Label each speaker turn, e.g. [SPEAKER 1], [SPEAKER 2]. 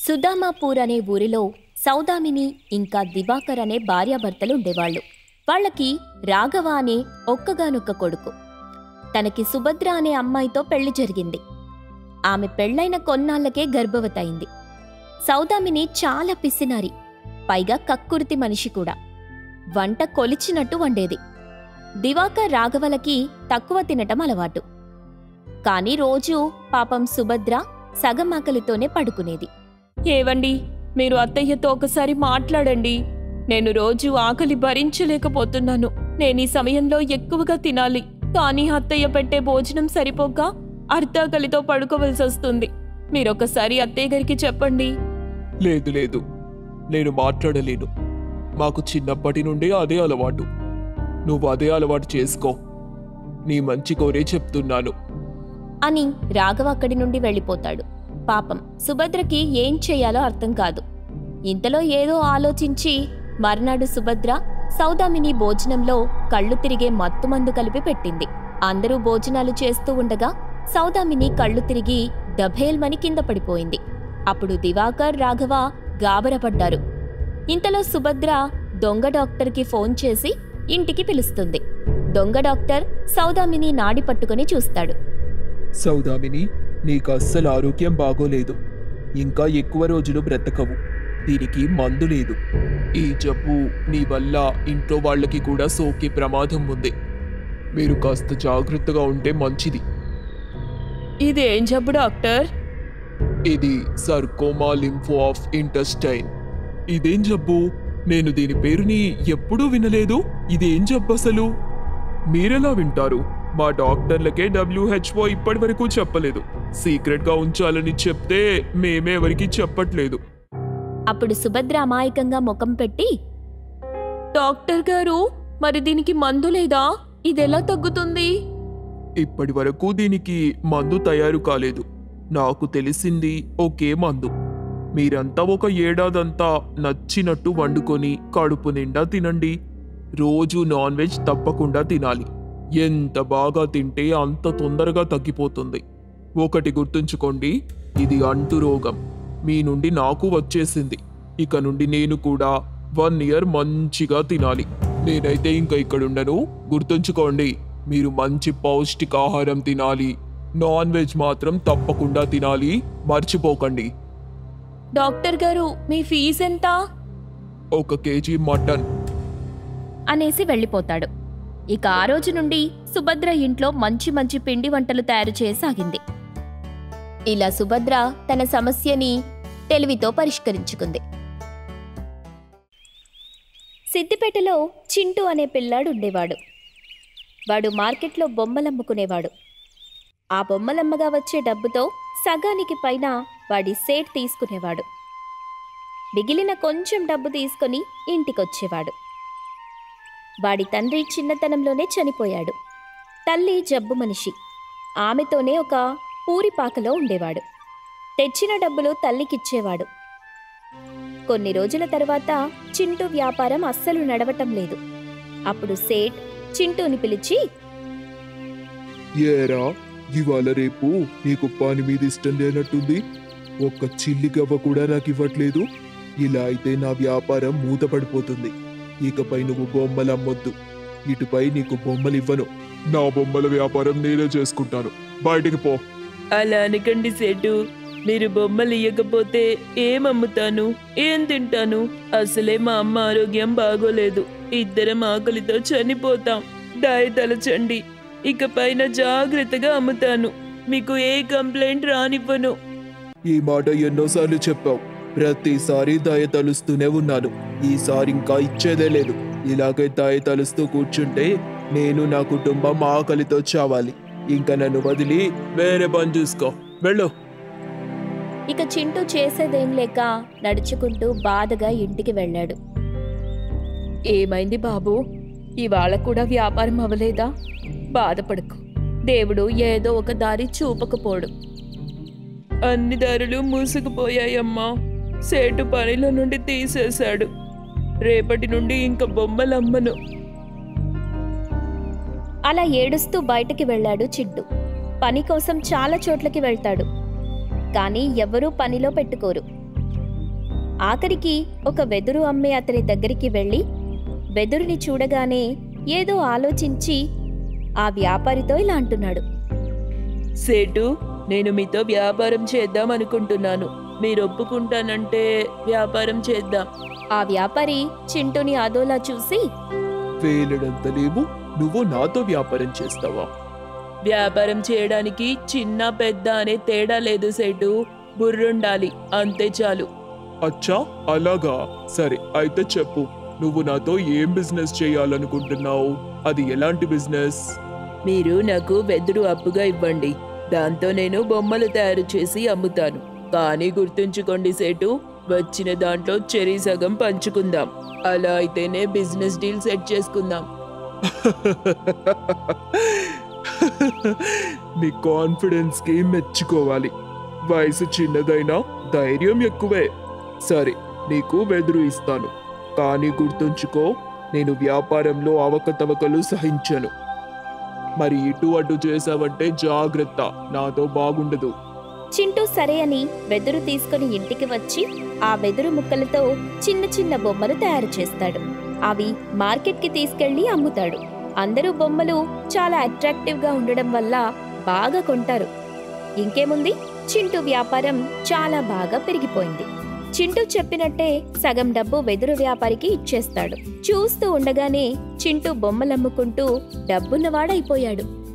[SPEAKER 1] సుదామాపూర్ అనే ఊరిలో సౌదామిని ఇంకా దివాకర్ అనే భార్యాభర్తలు ఉండేవాళ్ళు వాళ్ళకి రాఘవ అనే ఒక్కగానొక్క కొడుకు తనకి సుభద్ర అనే అమ్మాయితో పెళ్లి జరిగింది ఆమె పెళ్లైన కొన్నాళ్లకే గర్భవతయింది సౌదామిని చాలా పిసినారి పైగా కక్కుర్తి మనిషి కూడా వంట కొలిచినట్టు వండేది దివాకర్ రాఘవలకి తక్కువ తినటం అలవాటు కాని రోజూ పాపం సుభద్ర సగం ఆకలితోనే పడుకునేది
[SPEAKER 2] ఏవండి మీరు అత్తయ్యతో ఒకసారి మాట్లాడండి నేను రోజు ఆకలి భరించలేకపోతున్నాను నేను ఈ సమయంలో ఎక్కువగా తినాలి కానీ అత్తయ్య పెట్టే భోజనం సరిపోక అర్ధాకలితో పడుకోవలసి వస్తుంది మీరొకసారి అత్తయ్య గారికి చెప్పండి
[SPEAKER 3] లేదు లేదు నేను మాట్లాడలేను మాకు చిన్నప్పటి నుండే అదే అలవాటు నువ్వు అదే అలవాటు చేసుకో నీ మంచి కోరే చెప్తున్నాను
[SPEAKER 1] అని రాఘవ అక్కడి నుండి వెళ్ళిపోతాడు పాపం సుభద్రకి ఏం చేయాలో అర్థం కాదు ఇంతలో ఏదో ఆలోచించి మర్నాడు సుభద్ర సౌదామిని భోజనంలో కళ్ళు తిరిగే మత్తుమందు కలిపి పెట్టింది అందరూ భోజనాలు చేస్తూ ఉండగా సౌదామిని కళ్ళు తిరిగి డభేల్మని కింద పడిపోయింది అప్పుడు దివాకర్ రాఘవ గాబరపడ్డారు ఇంతలో సుభద్ర దొంగ డాక్టర్కి ఫోన్ చేసి ఇంటికి పిలుస్తుంది దొంగ డాక్టర్ సౌదామిని నాడి పట్టుకొని చూస్తాడు
[SPEAKER 3] సౌదామిని నీకు అస్సలు ఆరోగ్యం బాగోలేదు ఇంకా ఎక్కువ రోజులు బ్రతకవు దీనికి మందు లేదు ఈ జబ్బు నీ వల్ల ఇంట్లో వాళ్ళకి కూడా సోకే ప్రమాదం ఉంది మీరు కాస్త జాగ్రత్తగా ఉంటే మంచిది
[SPEAKER 2] ఇదేం జబ్బు డాక్టర్
[SPEAKER 3] ఇది సర్కోమా లింఫో ఆఫ్ ఇంటెస్టైన్ ఇదేం జబ్బు నేను దీని పేరుని ఎప్పుడూ వినలేదు ఇదేం జబ్బు అసలు మీరెలా వింటారు మా డాక్టర్లకే డబ్ల్యూహెచ్ఓ ఇప్పటి వరకు చెప్పలేదు సీక్రెట్గా ఉంచాలని చెప్తే మేమే ఎవరికి చెప్పట్లేదు
[SPEAKER 1] అప్పుడు సుభద్ర అమాయకంగా ముఖం పెట్టి
[SPEAKER 2] డాక్టర్ గారు మరి దీనికి మందు లేదా ఇదెలా తగ్గుతుంది
[SPEAKER 3] ఇప్పటి వరకు దీనికి మందు తయారు కాలేదు నాకు తెలిసింది ఒకే మందు మీరంతా ఒక ఏడాదంతా నచ్చినట్టు వండుకొని కడుపు నిండా తినండి రోజు నాన్ వెజ్ తప్పకుండా తినాలి ఎంత బాగా తింటే అంత తొందరగా తగ్గిపోతుంది ఒకటి గుర్తుంచుకోండి ఇది అంటు రోగం మీ నుండి నాకు వచ్చేసింది ఇక నుండి నేను కూడా వన్ ఇయర్ మంచిగా తినాలి నేనైతే ఇంకా ఇక్కడుండను గుర్తుంచుకోండి మీరు మంచి పౌష్టికాహారం తినాలి నాన్ వెజ్ మాత్రం తప్పకుండా తినాలి మర్చిపోకండి
[SPEAKER 2] డాక్టర్ గారు మీ ఫీజు ఎంత
[SPEAKER 3] ఒక కేజీ మటన్
[SPEAKER 1] అనేసి వెళ్ళిపోతాడు ఇక ఆ రోజు నుండి సుభద్ర ఇంట్లో మంచి మంచి పిండి వంటలు తయారు చేయసాగింది ఇలా సుభద్ర తన సమస్యని తెలివితో పరిష్కరించుకుంది సిద్దిపేటలో చింటూ అనే పిల్లాడు ఉండేవాడు వాడు మార్కెట్లో బొమ్మలమ్ముకునేవాడు ఆ బొమ్మలమ్మగా వచ్చే డబ్బుతో సగానికి పైన వాడి సేట్ తీసుకునేవాడు మిగిలిన కొంచెం డబ్బు తీసుకొని ఇంటికొచ్చేవాడు వాడి తండ్రి చిన్నతనంలోనే చనిపోయాడు తల్లి జబ్బు మనిషి ఆమెతోనే ఒక పూరిపాకలో ఉండేవాడు తెచ్చిన డబ్బులు తల్లికిచ్చేవాడు కొన్ని రోజుల తర్వాత చింటూ వ్యాపారం అస్సలు నడవటం లేదు అప్పుడు సేట్ చింటూని పిలిచి
[SPEAKER 3] ఏరా ఇవాళ రేపు నీకు పని మీద ఇష్టం లేనట్టుంది ఒక్క చిల్లి గవ్వ కూడా నాకు ఇవ్వట్లేదు ఇలా అయితే నా వ్యాపారం మూతపడిపోతుంది ఇకపై నువ్వు బొమ్మలు అమ్మొద్దు ఇటుపై నీకు బొమ్మలు ఇవ్వను నా బొమ్మల వ్యాపారం నేనే చేసుకుంటాను బయటికి పో
[SPEAKER 2] అలా అనకండి సేటు మీరు బొమ్మలు ఇయ్యకపోతే ఏం అమ్ముతాను ఏం తింటాను అసలే మా అమ్మ ఆరోగ్యం బాగోలేదు ఇద్దరం ఆకలితో చనిపోతాం దయతలచండి ఇక పైన జాగ్రత్తగా అమ్ముతాను మీకు ఏ కంప్లైంట్ రానివ్వను
[SPEAKER 3] ఈ మాట ఎన్నోసార్లు చెప్పావు ప్రతిసారి దయ తలుస్తూనే ఉన్నాను ఈసారి ఇంకా ఇచ్చేదే లేదు ఇలాగే దయ తలుస్తూ కూర్చుంటే నేను నా కుటుంబం ఆకలితో చావాలి ఇంకా నన్ను వదిలి వేరే పని చూసుకో వెళ్ళు
[SPEAKER 1] ఇక చింటూ చేసేదేం లేక నడుచుకుంటూ బాధగా ఇంటికి వెళ్ళాడు
[SPEAKER 2] ఏమైంది బాబు ఇవాళ కూడా వ్యాపారం అవ్వలేదా బాధపడకు దేవుడు ఏదో ఒక దారి చూపకపోడు అన్ని దారులు మూసుకుపోయాయమ్మా సేటు పనిలో నుండి తీసేశాడు రేపటి నుండి ఇంక బొమ్మలమ్మను
[SPEAKER 1] అలా ఏడుస్తూ బయటికి వెళ్ళాడు చింటూ పని కోసం చాలా చోట్లకి వెళ్తాడు కానీ ఎవ్వరూ పనిలో పెట్టుకోరు ఆఖరికి ఒక వెదురు అమ్మే అతని దగ్గరికి వెళ్ళి వెదురుని చూడగానే ఏదో ఆలోచించి ఆ వ్యాపారితో ఇలా అంటున్నాడు
[SPEAKER 2] సేటు నేను మీతో వ్యాపారం చేద్దాం అనుకుంటున్నాను మీరు ఒప్పుకుంటానంటే వ్యాపారం చేద్దాం
[SPEAKER 1] ఆ వ్యాపారి చింటూని అదోలా చూసి
[SPEAKER 3] వేలడంత లేవు నువ్వు నాతో వ్యాపారం చేస్తావా
[SPEAKER 2] వ్యాపారం చేయడానికి చిన్న పెద్ద అనే తేడా లేదు సేటు బుర్రుండాలి అంతే చాలు
[SPEAKER 3] అచ్చా అలాగా సరే అయితే చెప్పు నువ్వు నాతో ఏం బిజినెస్ చేయాలనుకుంటున్నావు అది ఎలాంటి బిజినెస్
[SPEAKER 2] మీరు నాకు వెదురు అప్పుగా ఇవ్వండి దాంతో నేను బొమ్మలు తయారు చేసి అమ్ముతాను కానీ గుర్తుంచుకోండి సేటు వచ్చిన దాంట్లో చెరీ సగం పంచుకుందాం అలా అయితేనే బిజినెస్ డీల్ సెట్ చేసుకుందాం
[SPEAKER 3] నీ కాన్ఫిడెన్స్ కి మెచ్చుకోవాలి వయసు చిన్నదైనా ధైర్యం ఎక్కువే సరే నీకు వెదురు ఇస్తాను కానీ గుర్తుంచుకో నేను వ్యాపారంలో అవకతవకలు సహించను మరి ఇటు అటు చేసావంటే జాగ్రత్త నాతో బాగుండదు
[SPEAKER 1] చింటూ సరే అని వెదురు తీసుకుని ఇంటికి వచ్చి ఆ వెదురు ముక్కలతో చిన్న చిన్న బొమ్మలు తయారు చేస్తాడు అవి మార్కెట్కి తీసుకెళ్లి అమ్ముతాడు అందరూ బొమ్మలు చాలా అట్రాక్టివ్ గా ఉండడం వల్ల బాగా కొంటారు ఇంకేముంది చింటూ వ్యాపారం చాలా బాగా పెరిగిపోయింది చింటూ చెప్పినట్టే సగం డబ్బు వెదురు వ్యాపారికి ఇచ్చేస్తాడు చూస్తూ ఉండగానే చింటూ బొమ్మలమ్ముకుంటూ డబ్బున్నవాడైపోయాడు